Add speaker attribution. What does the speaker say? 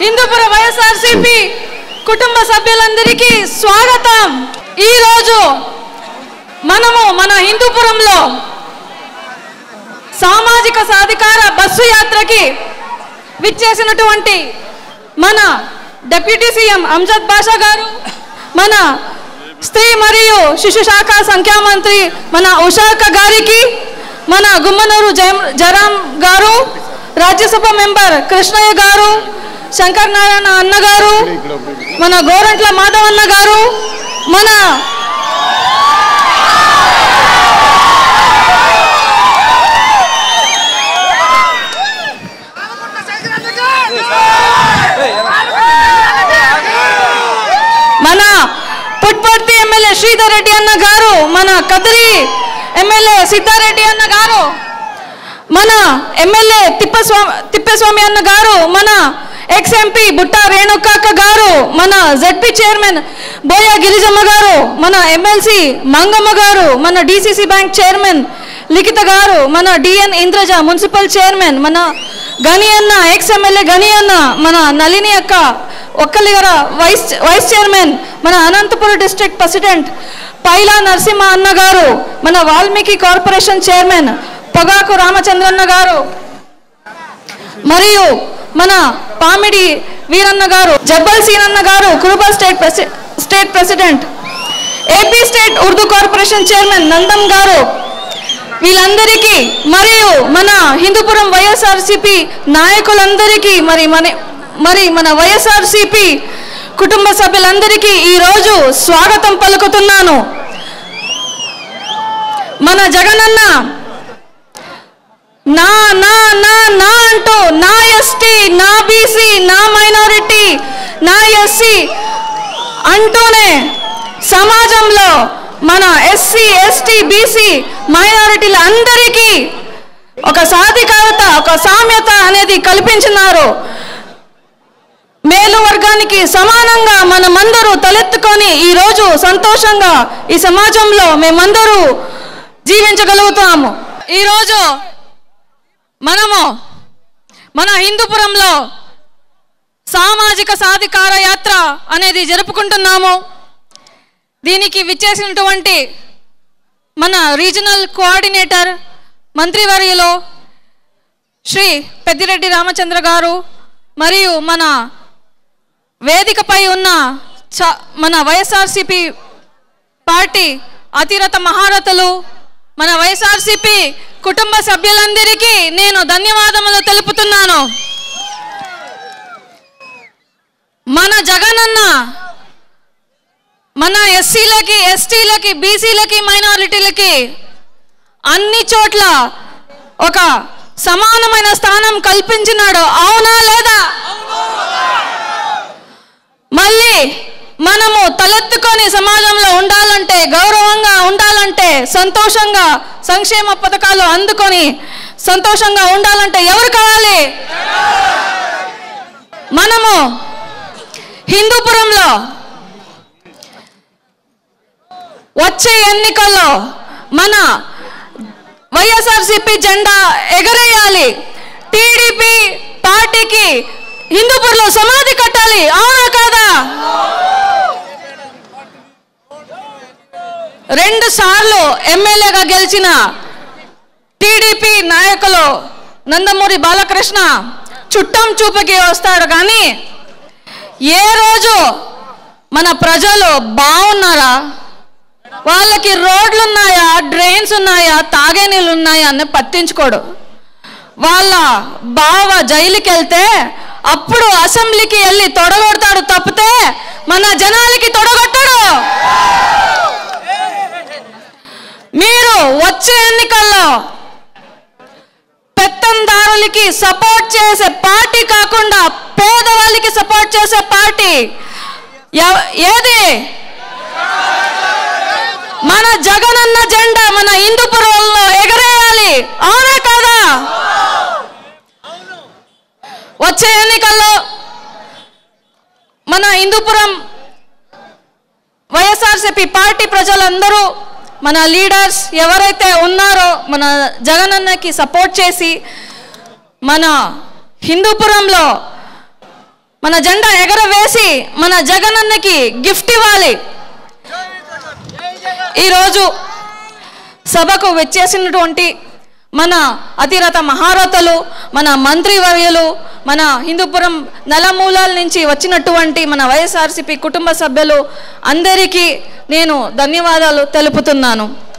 Speaker 1: హిందూపుర వైఎస్ఆర్సీపీ కుటుంబ సభ్యులందరికీ స్వాగతం ఈరోజు మనము మన హిందూపురంలో సామాజిక సాధికార బస్సు యాత్రకి విచ్చేసినటువంటి మన డిప్యూటీ సీఎం అంజద్ బాషా గారు మన స్త్రీ మరియు శిశు శాఖ సంఖ్యా మంత్రి మన ఉషాక గారికి మన గుమ్మనూరు జయం జరాం గారు రాజ్యసభ మెంబర్ కృష్ణయ్య గారు శంకర్ నారాయణ అన్న గారు మన గోరంట్ల మాధవన్న గారు మన మన పుట్పర్తి ఎమ్మెల్యే శ్రీధర్ రెడ్డి అన్న గారు మన కదిరి ఎమ్మెల్యే సిద్ధారెడ్డి అన్న గారు మన ఎమ్మెల్యే తిప్పస్వామి తిప్పస్వామి అన్న గారు మన ఎక్స్ ఎంపీ బుట్ట రేణుకాక గారు మన జెడ్పీ చైర్మన్ బోయా గిరిజమ్మ గారు మన ఎమ్మెల్సీ మంగమ్మ గారు మన డిసిసి బ్యాంక్ చైర్మన్ లిఖిత గారు మన డిఎన్ ఇంద్రజ మున్సిపల్ చైర్మన్ మన గని అన్న ఎక్స్ ఎమ్మెల్యే గని అన్న మన నళిని అక్క ఒక్కలిగర వైస్ వైస్ చైర్మన్ మన అనంతపురం డిస్ట్రిక్ట్ ప్రెసిడెంట్ పైలా నరసింహ అన్న గారు మన వాల్మీకి కార్పొరేషన్ చైర్మన్ పొగాకు రామచంద్రన్న గారు మరియు మన పామిడి వీరన్న గారు జబ్బల్ సీనన్న గారు Kuruba state presi state president AP state Urdu corporation chairman Nandam గారు వీళ్ళందరికీ మరియు మన హిందూపురం వైఎస్ఆర్సిపి నాయకులందరికీ మరి మన మరి మన వైఎస్ఆర్సిపి కుటుంబ సభ్యులందరికీ ఈరోజు స్వాగతం పలుకుతున్నాను మన జగనన్న నా నా నా నా అంటూ నా ఎస్టీ నా బీసీ నా మైనారిటీ నా ఎస్సీ అంటూనే సమాజంలో మన ఎస్సీ ఎస్టీ బీసీ మైనారిటీల అందరికీ ఒక సాధికారత ఒక సామ్యత అనేది కల్పించినారు మేలు వర్గానికి సమానంగా మనమందరూ తలెత్తుకొని ఈరోజు సంతోషంగా ఈ సమాజంలో మేమందరూ జీవించగలుగుతాము ఈరోజు మనము మన హిందూపురంలో సామాజిక సాధికార యాత్ర అనేది జరుపుకుంటున్నాము దీనికి విచ్చేసినటువంటి మన రీజనల్ కోఆర్డినేటర్ మంత్రివర్యులు శ్రీ పెద్దిరెడ్డి రామచంద్ర గారు మరియు మన వేదికపై ఉన్న చ మన వైఎస్ఆర్సిపి పార్టీ అతిరథ మహారథులు మన వైఎస్ఆర్సిపి కుటుంబ సభ్యులందరికీ నేను ధన్యవాదములు తెలుపుతున్నాను మన జగనన్న మన ఎస్సీలకి ఎస్టీలకి బీసీలకి మైనారిటీలకి అన్ని చోట్ల ఒక సమానమైన స్థానం కల్పించినాడు అవునా లేదా మళ్ళీ మనము తలెత్తుకొని సమాజంలో ఉండాలంటే గౌరవంగా ఉండాలంటే సంతోషంగా సంక్షేమ పథకాలు అందుకొని సంతోషంగా ఉండాలంటే ఎవరు కావాలి మనము హిందూపురంలో వచ్చే ఎన్నికల్లో మన వైఎస్ఆర్సిపి జెండా ఎగరేయాలి టీడీపీ పార్టీకి హిందూపూర్లో సమాధి కట్టాలి అవునా కాదా రెండు సార్లు ఎమ్మెల్యేగా గెలిచిన టీడీపీ నాయకులు నందమూరి బాలకృష్ణ చుట్టం చూపుకి వస్తాడు కానీ ఏ రోజు మన ప్రజలు బాగున్నారా వాళ్ళకి రోడ్లు ఉన్నాయా డ్రైన్స్ ఉన్నాయా తాగే నీళ్ళు ఉన్నాయా అని పట్టించుకోడు వాళ్ళ బావ జైలుకి వెళ్తే అప్పుడు అసెంబ్లీకి వెళ్ళి తొడగొడతాడు తప్పితే మన జనాలకి తొడగొట్టడు మీరు వచ్చే ఎన్నికల్లో పెత్తందారులకి సపోర్ట్ చేసే పార్టీ కాకుండా పేదవాళ్ళకి సపోర్ట్ చేసే పార్టీ ఎవ- ఏది మన జగనన్న జెండా మన హిందూపురంలో ఎగరేయాలి అవునా కాదా వచ్చే ఎన్నికల్లో మన హిందూపురం వైఎస్ఆర్సీపీ పార్టీ ప్రజలందరూ మన లీడర్స్ ఎవరైతే ఉన్నారో మన జగనన్నకి సపోర్ట్ చేసి మన హిందూపురంలో మన జెండా ఎగరవేసి మన జగనన్నకి గిఫ్ట్ ఇవ్వాలి ఈరోజు సభకు వచ్చేసినటువంటి మన అతిరథ మహారథులు మన మంత్రివర్యులు మన హిందూపురం నలమూలాల నుంచి వచ్చినటువంటి మన వైఎస్ఆర్సీపీ కుటుంబ సభ్యులు అందరికీ నేను ధన్యవాదాలు తెలుపుతున్నాను